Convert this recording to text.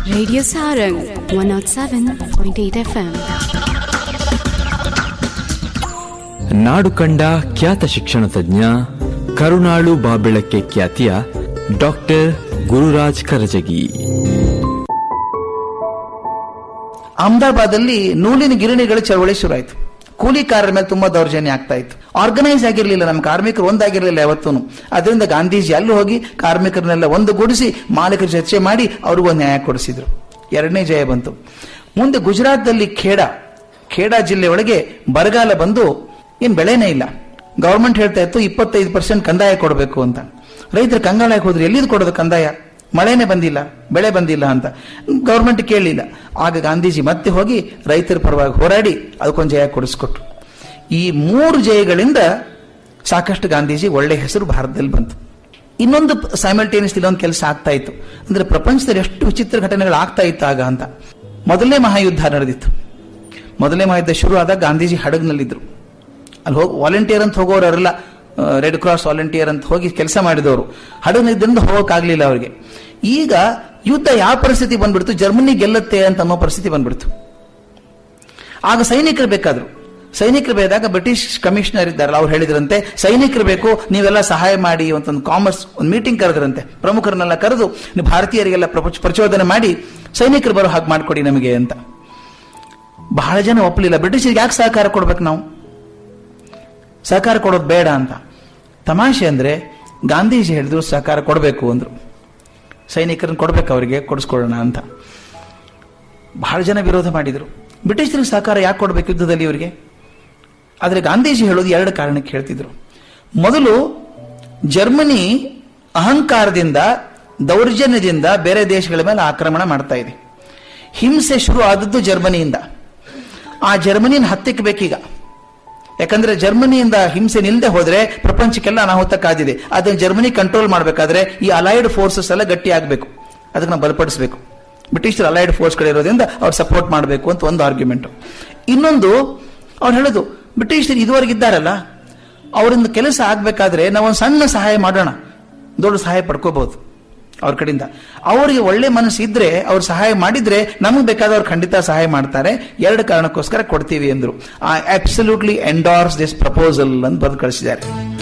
Radio Sarang 107.8 FM. ನಾಡು ಕಂಡ ಖ್ಯಾತ ಶಿಕ್ಷಣ ತಜ್ಞ ಕರುಣಾಳು ಬಾಬೆಳಕ್ಕೆ ಖ್ಯಾತಿಯ ಡಾಕ್ಟರ್ ಗುರುರಾಜ್ ಕರಜಗಿ ಅಹಮದಾಬಾದಲ್ಲಿ ನೂಲಿನ ಗಿರಣಿಗಳ ಚಳವಳಿ ಶುರುವಾಯಿತು ಕೂಲಿಕಾರರ ಮೇಲೆ ತುಂಬಾ ದೌರ್ಜನ್ಯ ಆಗ್ತಾ ಇತ್ತು ಆರ್ಗನೈಸ್ ಆಗಿರಲಿಲ್ಲ ನಮ್ಮ ಕಾರ್ಮಿಕರು ಒಂದಾಗಿರಲಿಲ್ಲ ಯಾವತ್ತೂ ಅದರಿಂದ ಗಾಂಧೀಜಿ ಅಲ್ಲಿ ಹೋಗಿ ಕಾರ್ಮಿಕರನ್ನೆಲ್ಲ ಒಂದುಗೂಡಿಸಿ ಮಾಲೀಕರು ಚರ್ಚೆ ಮಾಡಿ ಅವ್ರಿಗೂ ಒಂದು ನ್ಯಾಯ ಕೊಡಿಸಿದ್ರು ಎರಡನೇ ಜಯ ಬಂತು ಮುಂದೆ ಗುಜರಾತ್ನಲ್ಲಿ ಖೇಡಾ ಖೇಡಾ ಜಿಲ್ಲೆ ಒಳಗೆ ಬರಗಾಲ ಬಂದು ಏನ್ ಬೆಳೆನೇ ಇಲ್ಲ ಗವರ್ಮೆಂಟ್ ಹೇಳ್ತಾ ಇತ್ತು ಇಪ್ಪತ್ತೈದು ಪರ್ಸೆಂಟ್ ಕಂದಾಯ ಕೊಡಬೇಕು ಅಂತ ರೈತರು ಕಂಗಾಳಕ್ಕೆ ಹೋದ್ರೆ ಎಲ್ಲಿದು ಕೊಡೋದು ಕಂದಾಯ ಮಳೆನೇ ಬಂದಿಲ್ಲ ಬೆಳೆ ಬಂದಿಲ್ಲ ಅಂತ ಗೌರ್ಮೆಂಟ್ ಕೇಳಲಿಲ್ಲ ಆಗ ಗಾಂಧೀಜಿ ಮತ್ತೆ ಹೋಗಿ ರೈತರ ಪರವಾಗಿ ಹೋರಾಡಿ ಅದಕ್ಕೊಂದು ಜಯ ಕೊಡಿಸ್ಕೊಟ್ರು ಈ ಮೂರು ಜಯಗಳಿಂದ ಸಾಕಷ್ಟು ಗಾಂಧೀಜಿ ಒಳ್ಳೆ ಹೆಸರು ಭಾರತದಲ್ಲಿ ಬಂತು ಇನ್ನೊಂದು ಸೈಮಲ್ಟೇನಿಯಸ್ ಇಲ್ಲೊಂದು ಕೆಲಸ ಆಗ್ತಾ ಇತ್ತು ಅಂದ್ರೆ ಪ್ರಪಂಚದಲ್ಲಿ ಎಷ್ಟು ವಿಚಿತ್ರ ಘಟನೆಗಳು ಆಗ್ತಾ ಇತ್ತು ಆಗ ಅಂತ ಮೊದಲನೇ ಮಹಾಯುದ್ಧ ನಡೆದಿತ್ತು ಮೊದಲನೇ ಮಹಾಯುದ್ಧ ಶುರು ಆದಾಗ ಗಾಂಧೀಜಿ ಹಡಗ್ನಲ್ಲಿದ್ರು ಅಲ್ಲಿ ಹೋಗಿ ವಾಲಂಟಿಯರ್ ಅಂತ ಹೋಗೋರೆಲ್ಲ ರೆಡ್ ಕ್ರಾಸ್ ವಾಲಂಟಿಯರ್ ಅಂತ ಹೋಗಿ ಕೆಲಸ ಮಾಡಿದವರು ಹಡಗ್ನಿದ್ದರಿಂದ ಹೋಗೋಕ್ಕಾಗ್ಲಿಲ್ಲ ಅವರಿಗೆ ಈಗ ಯುದ್ಧ ಯಾವ ಪರಿಸ್ಥಿತಿ ಬಂದ್ಬಿಡ್ತು ಜರ್ಮನಿ ಗೆಲ್ಲುತ್ತೆ ಅಂತ ಅನ್ನೋ ಪರಿಸ್ಥಿತಿ ಬಂದ್ಬಿಡ್ತು ಆಗ ಸೈನಿಕರು ಬೇಕಾದ್ರು ಸೈನಿಕರು ಬೇದಾಗ ಬ್ರಿಟಿಷ್ ಕಮಿಷನರ್ ಇದ್ದಾರಲ್ಲ ಅವ್ರು ಹೇಳಿದ್ರಂತೆ ಸೈನಿಕರು ಬೇಕು ನೀವೆಲ್ಲ ಸಹಾಯ ಮಾಡಿ ಅಂತ ಒಂದು ಕಾಮರ್ಸ್ ಒಂದು ಮೀಟಿಂಗ್ ಕರೆದ್ರಂತೆ ಪ್ರಮುಖರನ್ನೆಲ್ಲ ಕರೆದು ನೀವು ಭಾರತೀಯರಿಗೆಲ್ಲ ಪ್ರಪಂಚ ಪ್ರಚೋದನೆ ಮಾಡಿ ಸೈನಿಕರು ಬರೋ ಹಾಗೆ ಮಾಡ್ಕೊಡಿ ನಮಗೆ ಅಂತ ಬಹಳ ಜನ ಒಪ್ಪಲಿಲ್ಲ ಬ್ರಿಟಿಷರಿಗೆ ಯಾಕೆ ಸಹಕಾರ ಕೊಡ್ಬೇಕು ನಾವು ಸಹಕಾರ ಕೊಡೋದು ಬೇಡ ಅಂತ ತಮಾಷೆ ಅಂದ್ರೆ ಗಾಂಧೀಜಿ ಹೇಳಿದ್ರು ಸಹಕಾರ ಕೊಡಬೇಕು ಅಂದ್ರು ಸೈನಿಕರನ್ನು ಕೊಡ್ಬೇಕು ಅವರಿಗೆ ಕೊಡಿಸ್ಕೊಳ್ಳೋಣ ಅಂತ ಬಹಳ ಜನ ವಿರೋಧ ಮಾಡಿದರು ಬ್ರಿಟಿಷರಿಗೆ ಸಹಕಾರ ಯಾಕೆ ಕೊಡಬೇಕು ಯುದ್ಧದಲ್ಲಿ ಇವರಿಗೆ ಆದರೆ ಗಾಂಧೀಜಿ ಹೇಳೋದು ಎರಡು ಕಾರಣಕ್ಕೆ ಹೇಳ್ತಿದ್ರು ಮೊದಲು ಜರ್ಮನಿ ಅಹಂಕಾರದಿಂದ ದೌರ್ಜನ್ಯದಿಂದ ಬೇರೆ ದೇಶಗಳ ಮೇಲೆ ಆಕ್ರಮಣ ಮಾಡ್ತಾ ಇದೆ ಹಿಂಸೆ ಶುರು ಆದದ್ದು ಜರ್ಮನಿಯಿಂದ ಆ ಜರ್ಮನಿನ ಹತ್ತಿಕ್ಕೆ ಬೇಕೀಗ ಯಾಕಂದ್ರೆ ಜರ್ಮನಿಯಿಂದ ಹಿಂಸೆ ನಿಲ್ಲದೆ ಹೋದ್ರೆ ಪ್ರಪಂಚಕ್ಕೆಲ್ಲ ಅನಾಹುತ ಕಾದಿದೆ ಅದನ್ನ ಜರ್ಮನಿ ಕಂಟ್ರೋಲ್ ಮಾಡಬೇಕಾದ್ರೆ ಈ ಅಲೈಡ್ ಫೋರ್ಸಸ್ ಎಲ್ಲ ಗಟ್ಟಿ ಆಗಬೇಕು ಅದಕ್ಕೆ ನಾವು ಬಲಪಡಿಸಬೇಕು ಬ್ರಿಟಿಷರ್ ಅಲೈಡ್ ಫೋರ್ಸ್ ಕಡೆ ಇರೋದ್ರಿಂದ ಅವ್ರು ಸಪೋರ್ಟ್ ಮಾಡಬೇಕು ಅಂತ ಒಂದು ಆರ್ಗ್ಯುಮೆಂಟ್ ಇನ್ನೊಂದು ಅವ್ರು ಹೇಳೋದು ಬ್ರಿಟಿಷರು ಇದುವರೆಗೆ ಇದ್ದಾರಲ್ಲ ಅವರಿಂದ ಕೆಲಸ ಆಗ್ಬೇಕಾದ್ರೆ ನಾವೊಂದು ಸಣ್ಣ ಸಹಾಯ ಮಾಡೋಣ ದೊಡ್ಡ ಸಹಾಯ ಪಡ್ಕೋಬಹುದು ಅವ್ರ ಕಡೆಯಿಂದ ಅವರಿಗೆ ಒಳ್ಳೆ ಮನಸ್ಸು ಇದ್ರೆ ಅವ್ರು ಸಹಾಯ ಮಾಡಿದ್ರೆ ನಮಗೆ ಬೇಕಾದವ್ರು ಖಂಡಿತ ಸಹಾಯ ಮಾಡ್ತಾರೆ ಎರಡು ಕಾರಣಕ್ಕೋಸ್ಕರ ಕೊಡ್ತೀವಿ ಅಂದ್ರು I absolutely endorse this proposal ಅಂತ ಬರೆದು ಕಳಿಸಿದ್ದಾರೆ